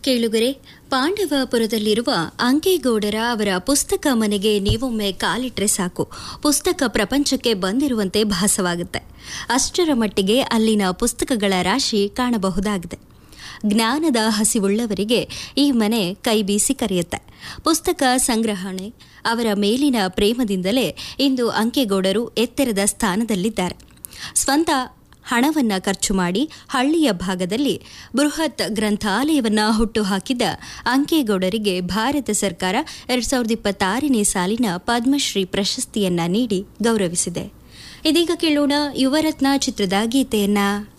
ಕೇಳುಗರೆ ಪಾಂಡವಪುರದಲ್ಲಿರುವ ಅಂಕೇಗೌಡರ ಅವರ ಪುಸ್ತಕ ಮನೆಗೆ ನೀವೊಮ್ಮೆ ಕಾಲಿಟ್ರೆ ಸಾಕು ಪುಸ್ತಕ ಪ್ರಪಂಚಕ್ಕೆ ಬಂದಿರುವಂತೆ ಭಾಸವಾಗುತ್ತೆ ಅಷ್ಟರ ಮಟ್ಟಿಗೆ ಅಲ್ಲಿನ ಪುಸ್ತಕಗಳ ರಾಶಿ ಕಾಣಬಹುದಾಗಿದೆ ಜ್ಞಾನದ ಹಸಿವುಳ್ಳವರಿಗೆ ಈ ಮನೆ ಕೈ ಬೀಸಿ ಕರೆಯುತ್ತೆ ಪುಸ್ತಕ ಸಂಗ್ರಹಣೆ ಅವರ ಮೇಲಿನ ಪ್ರೇಮದಿಂದಲೇ ಇಂದು ಅಂಕೇಗೌಡರು ಎತ್ತರದ ಸ್ಥಾನದಲ್ಲಿದ್ದಾರೆ ಸ್ವಂತ ಹಣವನ್ನ ಖರ್ಚು ಮಾಡಿ ಹಳ್ಳಿಯ ಭಾಗದಲ್ಲಿ ಬೃಹತ್ ಗ್ರಂಥಾಲಯವನ್ನ ಹುಟ್ಟುಹಾಕಿದ ಅಂಕೇಗೌಡರಿಗೆ ಭಾರತ ಸರ್ಕಾರ ಎರಡ್ ಸಾವಿರದ ಇಪ್ಪತ್ತಾರನೇ ಸಾಲಿನ ಪದ್ಮಶ್ರೀ ಪ್ರಶಸ್ತಿಯನ್ನ ನೀಡಿ ಗೌರವಿಸಿದೆ ಇದೀಗ ಕೇಳೋಣ ಯುವರತ್ನ ಚಿತ್ರದ ಗೀತೆಯನ್ನ